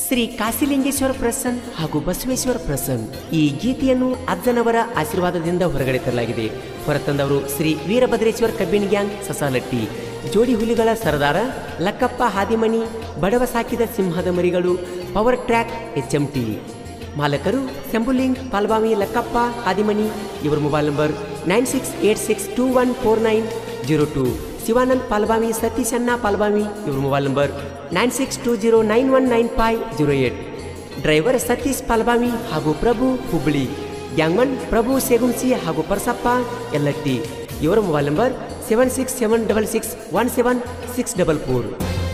ಶ್ರೀ ಕಾಶಿಲಿಂಗೇಶ್ವರ ಪ್ರಸನ್ ಹಾಗೂ ಬಸವೇಶ್ವರ ಪ್ರಸನ್ ಈ ಗೀತೆಯನ್ನು ಅಜ್ಜನವರ ಆಶೀರ್ವಾದದಿಂದ ಹೊರಗಡೆ ತರಲಾಗಿದೆ ಹೊರತಂದವರು ಶ್ರೀ ವೀರಭದ್ರೇಶ್ವರ ಕಬ್ಬಿನ ಗ್ಯಾಂಗ್ ಸಸಾಲಟ್ಟಿ ಜೋಡಿ ಹುಲಿಗಳ ಸರದಾರ ಲಕ್ಕಪ್ಪ ಹಾದಿಮನಿ ಬಡವ ಸಾಕಿದ ಸಿಂಹದ ಮರಿಗಳು power track H M T ಮಾಲಕರು ಶಂಭುಲಿಂಗ್ ಪಾಲ್ಬಾವಿ ಲಕ್ಕಪ್ಪ ಹಾದಿಮನಿ ಇವರ mobile number nine six eight six two one four nine zero two Shivanand Palbavi Satish ಅಣ್ಣ ಪಾಲ್ಬಾವಿ ಇವ್ರ mobile number nine six two zero nine one nine five zero eight driver Satish Palbavi ಹಾಗೂ ಪ್ರಭು ಹುಬ್ಳಿ ಗ್ಯಾಂಗ್ಮನ್ ಪ್ರಭು ಸೇಗುಂಸಿ ಹಾಗೂ ಪರ್ಸಪ್ಪ ಎಲ್ಲಟ್ಟಿ ಇವರ mobile number seven six seven double six one seven six double four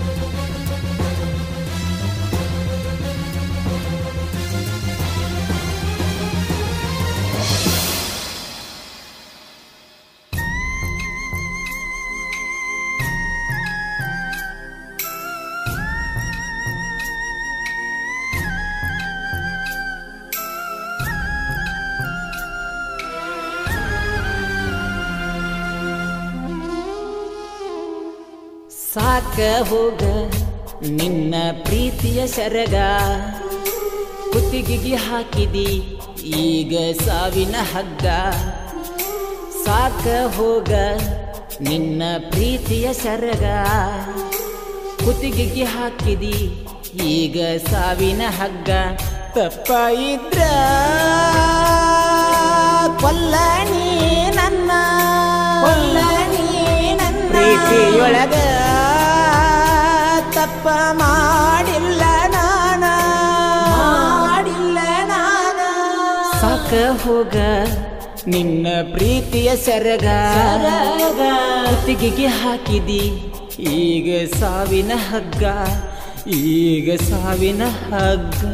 ಸಾಕ ಹೋಗ ನಿನ್ನ ಪ್ರೀತಿಯ ಸರಗ ಕುತ್ತಿಗೆಗೆ ಹಾಕಿದಿ ಈಗ ಸಾವಿನ ಹಗ್ಗ ಸಾಕ ಹೋಗ ನಿನ್ನ ಪ್ರೀತಿಯ ಸರಗ ಕುತ್ತಿಗೆಗೆ ಹಾಕಿದಿ ಈಗ ಸಾವಿನ ಹಗ್ಗ ತಪ್ಪ ಇದ್ರ ಕೊಲ್ಲ ನೀ ನನ್ನ ಕೊಲ್ಲ ನೀ ನನ್ನ ಪ್ರೀತಿಯೊಳಗ ತಪ್ಪ ಮಾಡಿಲ್ಲ ನಾನ ಮಾಡಿಲ್ಲ ನಾನ ಸಾಕ ಹೋಗ ನಿನ್ನ ಪ್ರೀತಿಯ ಸರಗ ಕುತ್ತಿಗೆಗೆ ಹಾಕಿದಿ ಈಗ ಸಾವಿನ ಹಗ್ಗ ಈಗ ಸಾವಿನ ಹಗ್ಗ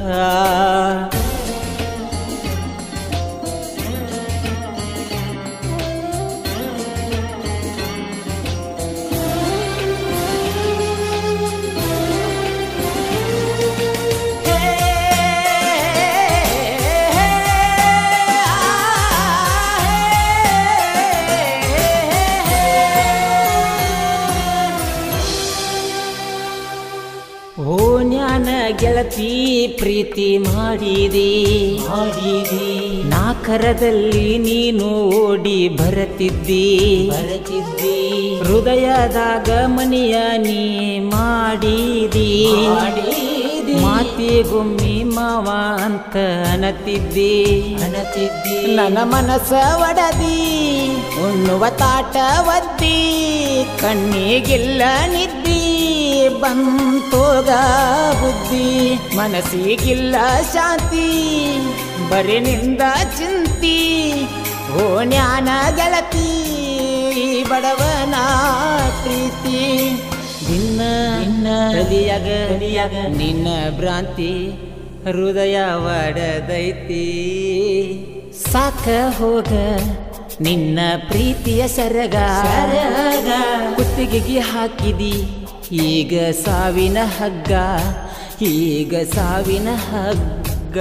ಓ ಜ್ಞಾನ ಗೆಳತಿ ಪ್ರೀತಿ ಮಾಡಿದಿ ಮಾಡಿದಿ ನಾಕರದಲ್ಲಿ ನೀನು ಓಡಿ ಬರತಿದ್ದಿ ಬರತಿದ್ದಿ ಹೃದಯದಾಗ ಮನಿಯ ನೀ ಮಾಡಿದಿ ಮಾಡಿದಿ ಮಾತಿಗೊಮ್ಮಿ ಮಾವ ಅಂತ ಅನತಿದ್ದಿ ಅನತಿದ್ದಿ ನನ್ನ ಮನಸ್ಸ ಒಡದಿ ಉಣ್ಣುವ ತಾಟ ಒದ್ದಿ ಕಣ್ಣಿಗಿಲ್ಲ ನಿದ್ದಿ ಬಂತೋಗ ಬುದ್ಧಿ ಮನಸ್ಸಿಗಿಲ್ಲ ಶಾಂತಿ ಬರಿನಿಂದ ಚಿಂತಿ ಓ ಜ್ಞಾನ ಗೆಳತಿ ಬಡವನ ಪ್ರೀತಿ ನಿನ್ನ ನಿನ್ನ ಹೃದಯಗ ಹೃದಯಗ ನಿನ್ನ ಭ್ರಾಂತಿ ಹೃದಯ ಒಡದೈತಿ ಸಾಕ ಹೋಗ ನಿನ್ನ ಪ್ರೀತಿಯ ಸರಗ ಸರಗ ಕುತ್ತಿಗೆಗೆ ಹಾಕಿದಿ ಈಗ ಸಾವಿನ ಹಗ್ಗ ಈಗ ಸಾವಿನ ಹಗ್ಗ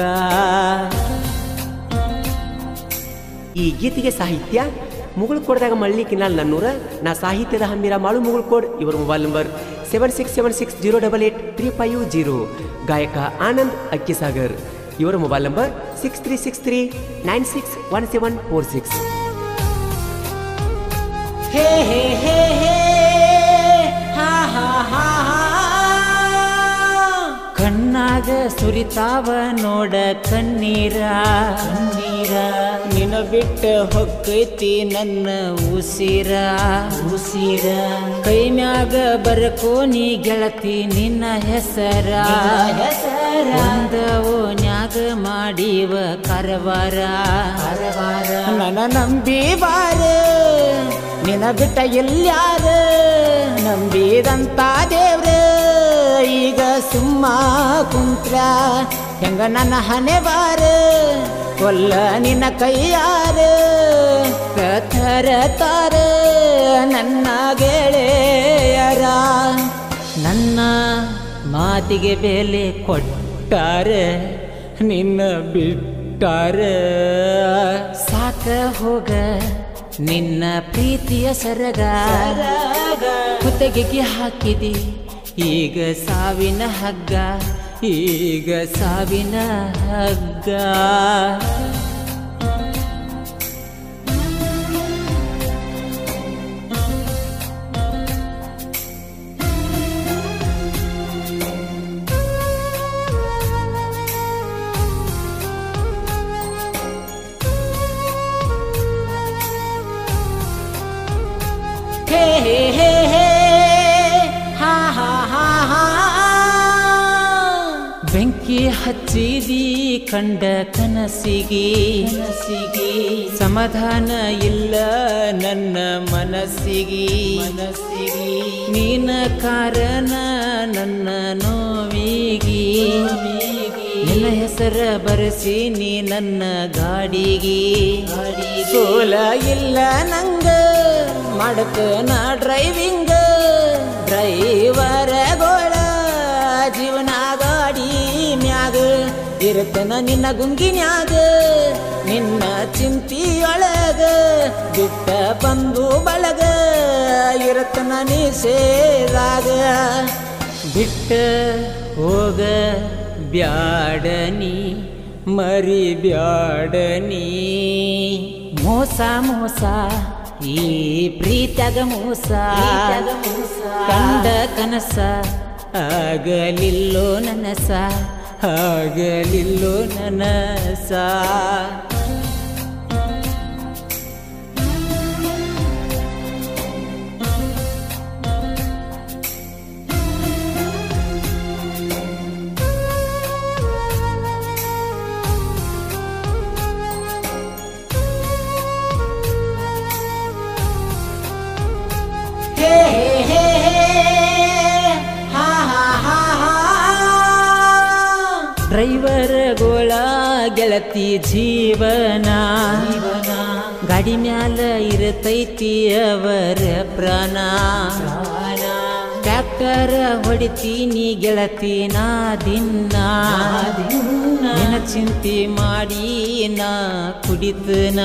ಈ ಗೀತೆಗೆ ಸಾಹಿತ್ಯ ಮುಗುಳ್ಕೋಡ್ದಾಗ ಮಳ್ಳಿ ಕಿನಾಲ್ ನನ್ನೂರ ನಾ ಸಾಹಿತ್ಯದ ಹಮ್ಮಿರ ಮಾಳು ಮುಗುಳ್ಕೋಡ್ ಇವರ mobile number seven six seven six zero double eight three five zero ಗಾಯಕ ಆನಂದ್ ಅಕ್ಕಿಸಾಗರ್ ಇವರ mobile number six three six three nine six one seven four six ಹೇ ಹೇ ಹೇ ಹೇ ಹಾ ಹಾ ಹಾ ಹಾ ಕಣ್ಣಾಗ ಸುರಿತಾವ ನೋಡ ಕಣ್ಣೀರ ಕಣ್ಣೀರ ನಿನ ಬಿಟ್ಟ ಹೊಕ್ಕೈತಿ ನನ್ನ ಉಸಿರ ಉಸಿರ ಕೈ ಮ್ಯಾಗ ಬರಕೋ ನೀ ಗೆಳತಿ ನಿನ್ನ ಹೆಸರ ಹೆಸರ ಒಂದ ಓನ್ಯಾಗ ಮಾಡಿವ ಕರವಾರ ಕರವಾರ ನನ್ನ ನಂಬಿ ಬಾರ ನಿನ ಬಿಟ್ಟ ಎಲ್ಯಾರ ನಂಬಿದಂತ ದೇವ್ರ ಈಗ ಸುಮ್ಮ ಕುಂತ್ರ ಹೆಂಗ ನನ್ನ ಹಣೆ ಬಾರ ಕೊಲ್ಲ ನಿನ್ನ ಕೈಯಾರ ಕಥರ ತಾರ ನನ್ನ ಗೆಳೆಯರ ನನ್ನ ಮಾತಿಗೆ ಬೆಲೆ ಕೊಟ್ಟಾರ ನಿನ್ನ ಬಿಟ್ಟಾರ ಸಾಕ ಹೋಗ ನಿನ್ನ ಪ್ರೀತಿಯ ಸರಗ ಕುತ್ತಗೆಗೆ ಹಾಕಿದಿ ಈಗ ಸಾವಿನ ಹಗ್ಗ ಈಗ ಸಾವಿನ ಹಗ್ಗ ಹೇ ಹೇ ಹೇ ಹೇ ಹಾ ಹಾ ಹಾ ಹಾ ಬೆಂಕಿ ಹಚ್ಚಿದಿ ಕಂಡ ಕನಸಿಗೆ ಕನಸಿಗೆ ಸಮಾಧಾನ ಇಲ್ಲ ನನ್ನ ಮನಸ್ಸಿಗೆ ಮನಸ್ಸಿಗೆ ನೀನ ಕಾರಣ ನನ್ನ ನೋವಿಗೆ ನಿನ್ನ ಹೆಸರ ಬರೆಸಿ ನೀ ನನ್ನ ಗಾಡಿಗೆ ಸೋಲ ಇಲ್ಲ ನಂಗ ಮಾಡತನ ಡ್ರೈವಿಂಗ್ ಡ್ರೈವರ ಗೋಳ ಜೀವನ ಗಾಡಿ ಮ್ಯಾಗ ಇರತನ ನಿನ್ನ ಗುಂಗಿನ್ಯಾಗ ನಿನ್ನ ಚಿಂತಿಯೊಳಗ ಬಿಟ್ಟ ಬಂದು ಬಳಗ ಇರತನ ನೀ ಸೇದಾಗ ಬಿಟ್ಟ ಹೋಗ ಬ್ಯಾಡನಿ ಮರಿ ಬ್ಯಾಡನಿ ಮೋಸ ಮೋಸ ಈ ಪ್ರೀತ್ಯಾಗ ಮೋಸ ಕಂಡ ಕನಸ ಆಗಲಿಲ್ಲೋ ನನಸ ಆಗಲಿಲ್ಲೋ ನನಸ ಹೇ ಹೇ ಹೇ ಹಾ ಹಾ ಹಾ ಹಾ ಡ್ರೈವರ್ ಗೋಳ ಗೆಳತಿ ಜೀವನ ಗಾಡಿ ಮ್ಯಾಲ ಇರತೈತಿ ಅವರ ಪ್ರಾಣ ಟ್ರ್ಯಾಕ್ಟರ್ ಹೊಡಿತೀನಿ ಗೆಳತಿ ನಾ ದಿನ ನಿನ್ನ ಚಿಂತೆ ಮಾಡಿ ನಾ ಕುಡಿತನ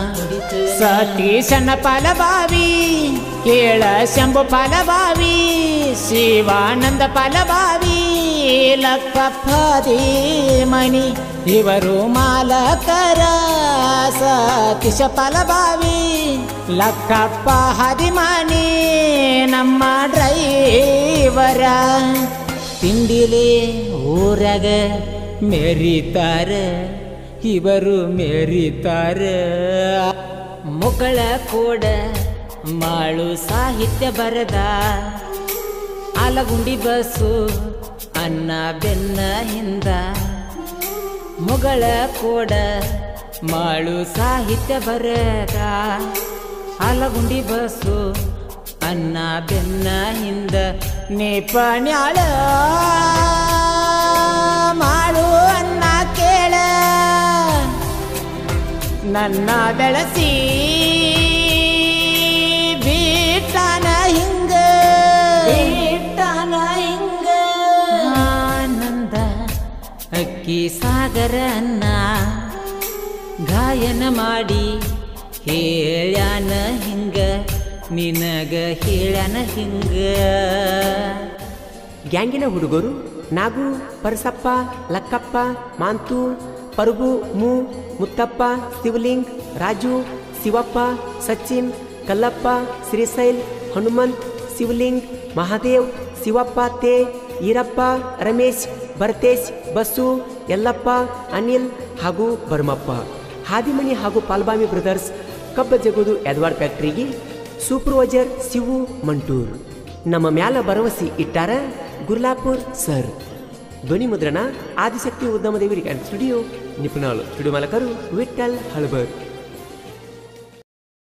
ಸತೀಶನ ಫಲಭಾವಿ ಕೇಳ ಶಂಭು ಫಲಭಾವಿ ಶಿವಾನಂದ ಫಲಭಾವಿ ಲಕ್ಕಪ್ಪಾದಿ ಮಣಿ ಇವರು ಮಾಲಕರ ಸತೀಶ ಫಲಭಾವಿ ಲಕ್ಕಪ್ಪ ಹದಿಮಣಿ ನಮ್ಮ ಡ್ರೈವರ ತಿಂಡಿಲೆ ಊರಾಗ ಮೆರಿತಾರ ಇವರು ಮೆರಿತಾರ ಮುಗಳ ಕೋಡ ಮಾಳು ಸಾಹಿತ್ಯ ಬರದ ಆಲಗುಂಡಿ ಬಸ್ಸು ಅನ್ನ ಬೆನ್ನ ಹಿಂದ ಮುಗಳ ಕೋಡ ಮಾಳು ಸಾಹಿತ್ಯ ಬರದ ಆಲಗುಂಡಿ ಬಸ್ಸು ಅನ್ನ ಬೆನ್ನ ಹಿಂದ ನಿಪಣ್ಯಾಳ ಮಾಡು ಅನ್ನ ಕೇಳ ನನ್ನ ಬೆಳಸಿ ಬೀಟನ ಹಿಂಗ ಬೀಟನ ಹಿಂಗ ಆನಂದ ಅಕ್ಕಿ ಸಾಗರ ಅನ್ನ ಗಾಯನ ಮಾಡಿ ಹೇಳ್ಯಾನ ಹಿಂಗ ನಿನಗ ಹೇಳ್ಯಾನ ಹಿಂಗ ಗ್ಯಾಂಗಿನ ಹುಡುಗರು ನಾಗು ಪರಸಪ್ಪ ಲಕ್ಕಪ್ಪ ಮಾಂತು ಪರುಬು ಮು ಮುತ್ತಪ್ಪ ಶಿವಲಿಂಗ್ ರಾಜು ಶಿವಪ್ಪ ಸಚಿನ್ ಕಲ್ಲಪ್ಪ ಶ್ರೀಶೈಲ್ ಹನುಮಂತ್ ಶಿವಲಿಂಗ್ ಮಹಾದೇವ್ ಶಿವಪ್ಪ ತೇ ಈರಪ್ಪ ರಮೇಶ್ ಭರತೇಶ್ ಬಸ್ಸು ಯಲ್ಲಪ್ಪ ಅನಿಲ್ ಹಾಗೂ ಬರ್ಮಪ್ಪ ಹಾದಿಮಣಿ ಹಾಗೂ ಪಾಲ್ಬಾಮಿ ಬ್ರದರ್ಸ್ ಕಬ್ಬ ಜಗುದು ಎಡ್ವಾರ್ಡ್ ಫ್ಯಾಕ್ಟ್ರಿಗೆ ಸೂಪರ್ವೈಸರ್ ಶಿವು ಮಂಟೂರ್ ನಮ್ಮ ಮ್ಯಾಲ ಭರವಸೆ ಇಟ್ಟಾರ ಗುರ್ಲಾಪುರ್ ಸರ್ ಧ್ವನಿ ಮುದ್ರಣ ಆದಿಶಕ್ತಿ ಉದ್ಯಮ ದೇವಿ ಸ್ಟುಡಿಯೋ ನಿಪುಣಾಳು ಸ್ಟುಡಿಯೋ ಮಾಲಕರು ವಿಠಲ್ ಹಳಬರ್